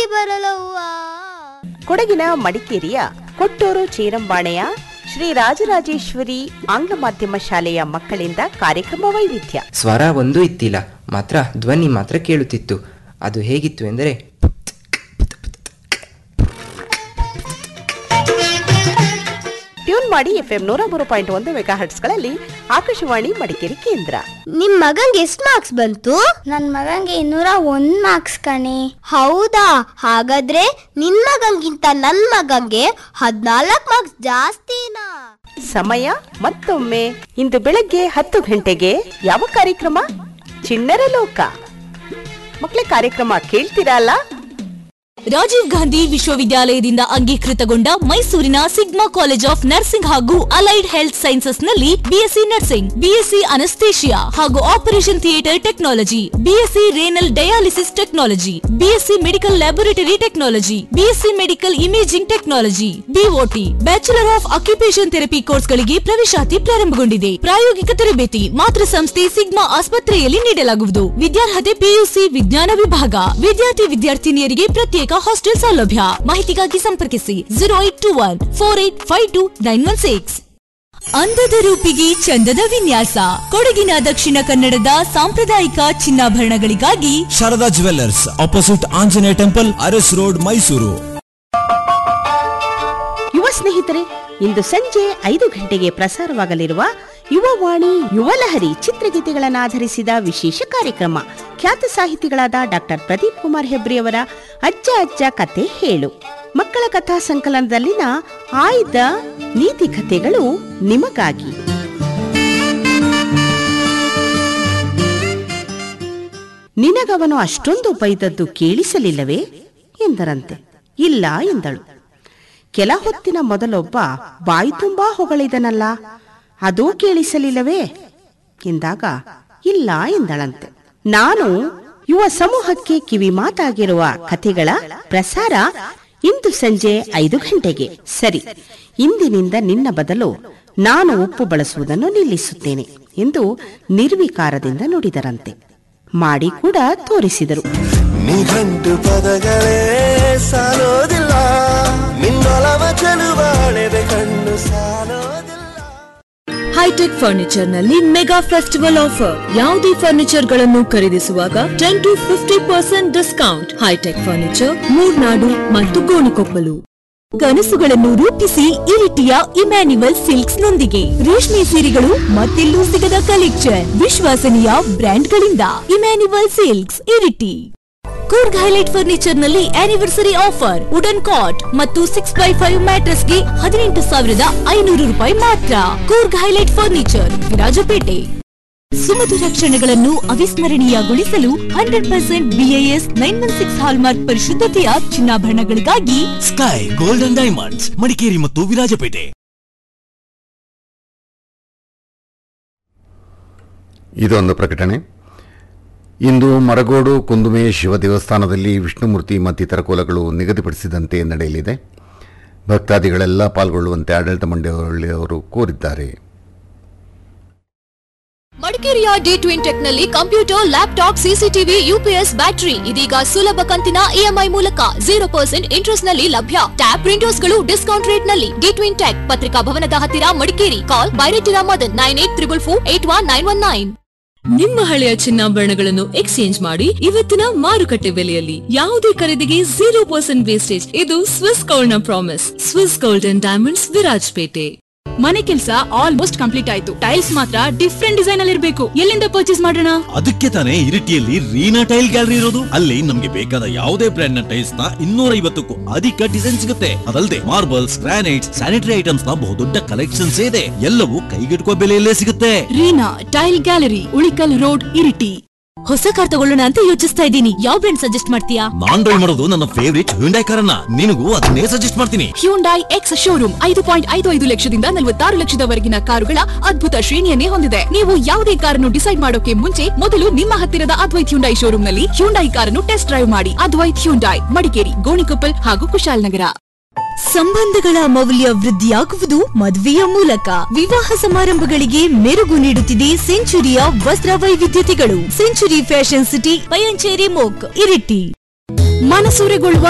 ಬರಲವ್ವ ಕೊಡಗಿನ ಮಡಿಕೇರಿಯ ಕೊಟ್ಟೂರು ಚೀರಂಬಾಣೆಯ ಶ್ರೀ ರಾಜರಾಜೇಶ್ವರಿ ಆಂಗ್ಲ ಮಾಧ್ಯಮ ಶಾಲೆಯ ಮಕ್ಕಳಿಂದ ಕಾರ್ಯಕ್ರಮ ವೈವಿಧ್ಯ ಸ್ವರ ಒಂದೂ ಇತ್ತಿಲ್ಲ ಮಾತ್ರ ಧ್ವನಿ ಮಾತ್ರ ಕೇಳುತ್ತಿತ್ತು ಅದು ಹೇಗಿತ್ತು ಎಂದರೆ ಟ್ಯೂನ್ ಮಾಡಿ ಎಫ್ಎಂ ನೂರ ಮೂರು ಪಾಯಿಂಟ್ ಒಂದು ಮೆಗಾ ಹರ್ಟ್ಸ್ಗಳಲ್ಲಿ ಆಕಾಶವಾಣಿ ಮಡಿಕೇರಿ ಕೇಂದ್ರ ನಿಮ್ ಮಗಂಗೆ ಎಷ್ಟ್ ಮಾರ್ಕ್ಸ್ ಬಂತು ನನ್ ಮಗಂಗೆ ಇನ್ನೂರ ಒಂದ್ ಮಾರ್ಕ್ಸ್ ಕಣೆ ಹೌದಾ ಹಾಗಾದ್ರೆ ನಿನ್ ಮಗಂಗಿಂತ ನನ್ ಮಗಂಗೆ ಹದ್ನಾಲ್ಕ್ ಮಾರ್ಕ್ಸ್ ಜಾಸ್ತಿನಾ ಸಮಯ ಮತ್ತೊಮ್ಮೆ ಇಂದು ಬೆಳಗ್ಗೆ ಹತ್ತು ಗಂಟೆಗೆ ಯಾವ ಕಾರ್ಯಕ್ರಮ ಚಿಣ್ಣರ ಲೋಕ ಮಕ್ಕಳ ಕಾರ್ಯಕ್ರಮ ಕೇಳ್ತೀರಾ ಅಲ್ಲ ರಾಜೀವ್ ಗಾಂಧಿ ವಿಶ್ವವಿದ್ಯಾಲಯದಿಂದ ಅಂಗೀಕೃತಗೊಂಡ ಮೈಸೂರಿನ ಸಿಗ್ಮಾ ಕಾಲೇಜ್ ಆಫ್ ನರ್ಸಿಂಗ್ ಹಾಗೂ ಅಲೈಡ್ ಹೆಲ್ತ್ ಸೈನ್ಸಸ್ ನಲ್ಲಿ ಬಿಎಸ್ಸಿ ನರ್ಸಿಂಗ್ ಬಿಎಸ್ಸಿ ಅನಸ್ತೇಷಿಯಾ ಹಾಗೂ operation theatre technology BSc renal dialysis technology BSc medical laboratory technology BSc medical imaging technology BOT bachelor of occupation therapy ಕೋರ್ಸ್ಗಳಿಗೆ ಪ್ರವೇಶಾತಿ ಪ್ರಾರಂಭಗೊಂಡಿದೆ ಪ್ರಾಯೋಗಿಕ ತರಬೇತಿ ಮಾತೃ ಸಂಸ್ಥೆ sigma ಆಸ್ಪತ್ರೆಯಲ್ಲಿ ನೀಡಲಾಗುವುದು ವಿದ್ಯಾರ್ಹತೆ ಪಿಯುಸಿ ವಿಜ್ಞಾನ ವಿಭಾಗ ವಿದ್ಯಾರ್ಥಿ ವಿದ್ಯಾರ್ಥಿನಿಯರಿಗೆ ಪ್ರತ್ಯೇಕ ಹಾಸ್ಟೆಲ್ ಸೌಲಭ್ಯ ಮಾಹಿತಿಗಾಗಿ ಸಂಪರ್ಕಿಸಿ zero eight two one four eight five two nine one six ಅಂದದ ರೂಪಿಗೆ ಚಂದದ ವಿನ್ಯಾಸ ಕೊಡಗಿನ ದಕ್ಷಿಣ ಕನ್ನಡದ ಸಾಂಪ್ರದಾಯಿಕ ಚಿನ್ನಾಭರಣಗಳಿಗಾಗಿ Sharada jewellers opposite Anjaneya temple Aras road Mysuru ಯುವ ಸ್ನೇಹಿತರೆ ಇಂದು ಸಂಜೆ ಐದು ಗಂಟೆಗೆ ಪ್ರಸಾರವಾಗಲಿರುವ ಯುವವಾಣಿ ಯುವಲಹರಿ ಚಿತ್ರಗೀತೆಗಳನ್ನು ಆಧರಿಸಿದ ವಿಶೇಷ ಕಾರ್ಯಕ್ರಮ ಖ್ಯಾತ ಸಾಹಿತಿಗಳಾದ ಡಾಕ್ಟರ್ ಪ್ರದೀಪ್ ಕುಮಾರ್ ಹೆಬ್ರಿ ಅವರ ಅಜ್ಜ ಅಜ್ಜ ಕತೆ ಹೇಳು ಮಕ್ಕಳ ಕಥಾ ಸಂಕಲನದಲ್ಲಿನ ಆಯ್ದ ನೀತಿ ಕಥೆಗಳು ನಿಮಗಾಗಿ ನಿನಗವನು ಅಷ್ಟೊಂದು ಬೈದದ್ದು ಕೇಳಿಸಲಿಲ್ಲವೇ ಎಂದರಂತೆ ಇಲ್ಲ ಎಂದಳು ಕೆಲ ಹೊತ್ತಿನ ಮೊದಲೊಬ್ಬ ಬಾಯಿ ತುಂಬಾ ಹೊಗಳಿದನಲ್ಲ ಅದೂ ಕೇಳಿಸಲಿಲ್ಲವೇ ಎಂದಾಗ ಇಲ್ಲ ಎಂದಳಂತೆ ನಾನು ಯುವ ಸಮೂಹಕ್ಕೆ ಕಿವಿ ಮಾತಾಗಿರುವ ಕಥೆಗಳ ಪ್ರಸಾರ ಇಂದು ಸಂಜೆ ಐದು ಗಂಟೆಗೆ ಸರಿ ಇಂದಿನಿಂದ ನಿನ್ನ ಬದಲು ನಾನು ಉಪ್ಪು ಬಳಸುವುದನ್ನು ನಿಲ್ಲಿಸುತ್ತೇನೆ ಎಂದು ನಿರ್ವಿಕಾರದಿಂದ ನುಡಿದರಂತೆ ಮಾಡಿ ಕೂಡ ತೋರಿಸಿದರು ನಿಘಂಟು ಪದಗಳೇ ಸಾಲೋದಿಲ್ಲ ನಿನ್ನೊಲವ ಚೆಲುವಾಳೆದೆ ಕಣ್ಣು ಸಾಲೋದಿಲ್ಲ ಹೈಟೆಕ್ ಫರ್ನಿಚರ್ ನಲ್ಲಿ ಮೆಗಾ ಫೆಸ್ಟಿವಲ್ ಆಫರ್ ಯಾವುದೇ ಫರ್ನಿಚರ್ ಗಳನ್ನು ಖರೀದಿಸುವಾಗ ten to fifty percent discount hi tech furniture Murnad ಮತ್ತು ಗೋಣಿಕೊಪ್ಪಲು ಕನಸುಗಳನ್ನು ರೂಪಿಸಿ ಇರಿಟಿಯ ಇಮ್ಯಾನ್ಯುವಲ್ ಸಿಲ್ಕ್ಸ್ ನೊಂದಿಗೆ ರೇಷ್ಮೆ ಸೀರೆಗಳು ಮತ್ತೆಲ್ಲೂ ಸಿಗದ ಕಲೆಕ್ಷನ್ ವಿಶ್ವಾಸನೀಯ ಬ್ರ್ಯಾಂಡ್ಗಳಿಂದ Emmanuel silks Iritty Coorg highlight furniture ನಲ್ಲಿ ಆನಿವರ್ಸರಿ ಆಫರ್ ವುಡನ್ ಕಾಟ್ ಮತ್ತು ಸಿಕ್ಸ್ ಬೈ ಫೈವ್ ಮ್ಯಾಟ್ರಸ್ ಗೆ ಹದಿನೆಂಟು ಸಾವಿರದ ಐನೂರು ರೂಪಾಯಿ ಮಾತ್ರ ಕೂರ್ಗ್ ಹೈಲೈಟ್ ಫರ್ನಿಚರ್ ವಿರಾಜಪೇಟೆ ಸುಮಧುರ ಕ್ಷಣಗಳನ್ನು ಅವಿಸ್ಮರಣೀಯಗೊಳಿಸಲು hundred percent BAS nine one six hallmark ಪರಿಶುದ್ಧತೆಯ ಚಿನ್ನಾಭರಣಗಳಿಗಾಗಿ ಸ್ಕೈ ಗೋಲ್ಡನ್ ಡೈಮಂಡ್ಸ್ ಮಡಿಕೇರಿ ಮತ್ತು ವಿರಾಜಪೇಟೆ ಇದೊಂದು ಪ್ರಕಟಣೆ ಇಂದು ಮರಗೋಡು ಕುಂದುಮೆ ಶಿವ ದೇವಸ್ಥಾನದಲ್ಲಿ ವಿಷ್ಣುಮೂರ್ತಿ ಮತ್ತಿತರ ಕೋಲಗಳು ನಿಗದಿಪಡಿಸಿದಂತೆ ನಡೆಯಲಿದೆ ಭಕ್ತಾದಿಗಳೆಲ್ಲ ಪಾಲ್ಗೊಳ್ಳುವಂತೆ ಆಡಳಿತ ಮಂಡಳಿಯವರು ಕೋರಿದ್ದಾರೆ ಮಡಿಕೇರಿಯ ಡಿ ಟ್ವಿನ್ ಟೆಕ್ ನಲ್ಲಿ computer laptop CCTV UPS battery ಇದೀಗ ಸುಲಭ ಕಂತಿನ ಇಎಂಐ ಮೂಲಕ ಜೀರೋ ಪರ್ಸೆಂಟ್ ಇಂಟ್ರೆಸ್ಟ್ ನಲ್ಲಿ ಲಭ್ಯ ಟ್ಯಾಬ್ ಪ್ರಿಂಟರ್ಸ್ ಗಳು ಡಿಸ್ಕೌಂಟ್ ರೇಟ್ ನಲ್ಲಿ ಡಿ ಟ್ವಿನ್ ಟೆಕ್ ಪತ್ರಿಕಾ ಭವನದ ಹತ್ತಿರ Madikeri call Bairetira Madan nine eight triple four eight one nine one nine ನಿಮ್ಮ ಹಳೆಯ ಚಿನ್ನಾಭರಣಗಳನ್ನು ಎಕ್ಸ್ಚೇಂಜ್ ಮಾಡಿ ಇವತ್ತಿನ ಮಾರುಕಟ್ಟೆ ಬೆಲೆಯಲ್ಲಿ ಯಾವುದೇ ಖರೀದಿಗೆ ಜೀರೋ ಪರ್ಸೆಂಟ್ ವೇಸ್ಟೇಜ್ ಇದು ಸ್ವಿಸ್ ಗೋಲ್ಡ್ ನ promise Swiss gold and diamonds Virajpet ಮನೆ ಕೆಲಸ ಆಲ್ಮೋಸ್ಟ್ ಕಂಪ್ಲೀಟ್ ಆಯ್ತು ಟೈಲ್ಸ್ ಮಾತ್ರ ಡಿಫ್ರೆಂಟ್ ಡಿಸೈನ್ ಅಲ್ಲಿ ಇರಬೇಕು ಎಲ್ಲಿಂದ ಪರ್ಚೇಸ್ ಮಾಡೋಣ ಅದಕ್ಕೆ ತಾನೇ ಇರಿಟಿಯಲ್ಲಿ ರೀನಾ ಟೈಲ್ ಗ್ಯಾಲರಿ ಇರೋದು ಅಲ್ಲಿ ನಮ್ಗೆ ಬೇಕಾದ ಯಾವುದೇ ಬ್ರ್ಯಾಂಡ್ ನ ಟೈಲ್ಸ್ ನ ಇನ್ನೂರ ಐವತ್ತಕ್ಕೂ ಅಧಿಕ ಡಿಸೈನ್ ಸಿಗುತ್ತೆ ಅದಲ್ಲದೆ ಮಾರ್ಬಲ್ಸ್ ಗ್ರಾನೈಟ್ಸ್ ಸ್ಯಾನಿಟರಿ ಐಟಮ್ಸ್ ನ ಬಹುದೊಡ್ಡ ಕಲೆಕ್ಷನ್ಸ್ ಇದೆ ಎಲ್ಲವೂ ಕೈಗೆಟುಕುವ ಬೆಲೆಯಲ್ಲೇ ಸಿಗುತ್ತೆ Reena tile gallery Ulikal road Iritty ಹೊಸ ಕಾರ್ ತಗೊಳ್ಳೋಣ ಅಂತ ಯೋಚಿಸ್ತಾ ಇದ್ದೀನಿ ಯಾವ ಬ್ರ್ಯಾಂಡ್ ಸಜೆಸ್ಟ್ ಮಾಡ್ತೀಯಾ ನಾನ್ ಡ್ರೈವ್ ಮಾಡೋದು ನನ್ನ ಫೇವರಿಟ್ ಹ್ಯುಂಡೈ ಕಾರನ್ನ ನಿನಗೂ ಅದನ್ನೇ ಸಜೆಸ್ಟ್ ಮಾಡ್ತೀನಿ ಹ್ಯೂಂಡೈ ಎಕ್ಸ್ ಶೋರೂಮ್ ಐದು ಪಾಯಿಂಟ್ ಐದು ಐದು ಲಕ್ಷದಿಂದ ನಲವತ್ತಾರು ಲಕ್ಷದವರೆಗಿನ ಕಾರುಗಳ ಅದ್ಭುತ ಶ್ರೇಣಿಯನ್ನೇ ಹೊಂದಿದೆ ನೀವು ಯಾವುದೇ ಕಾರನ್ನು ಡಿಸೈಡ್ ಮಾಡೋಕೆ ಮುಂಚೆ ಮೊದಲು ನಿಮ್ಮ ಹತ್ತಿರದ ಅದ್ವೈತ್ ಹ್ಯುಂಡೈ ಶೋರೂಮ್ ನಲ್ಲಿ ಹ್ಯುಂಡೈ ಕಾರನ್ನು ಟೆಸ್ಟ್ ಡ್ರೈವ್ ಮಾಡಿ ಅದ್ವೈತ್ ಹ್ಯುಂಡೈ ಮಡಿಕೇರಿ ಗೋಣಿಕೊಪ್ಪಲ್ ಹಾಗೂ ಕುಶಾಲನಗರ ಸಂಬಂಧಗಳ ಮೌಲ್ಯ ವೃದ್ಧಿಯಾಗುವುದು ಮದುವೆಯ ಮೂಲಕ ವಿವಾಹ ಸಮಾರಂಭಗಳಿಗೆ ಮೆರುಗು ನೀಡುತ್ತಿದೆ ಸೆಂಚುರಿಯ ವಸ್ತ್ರ ವೈವಿಧ್ಯತೆಗಳು ಸೆಂಚುರಿ ಫ್ಯಾಷನ್ ಸಿಟಿ ಪಯಂಚೇರಿ ಮೋಕ್ ಇರಿಟಿ ಮನಸೂರೆಗೊಳ್ಳುವ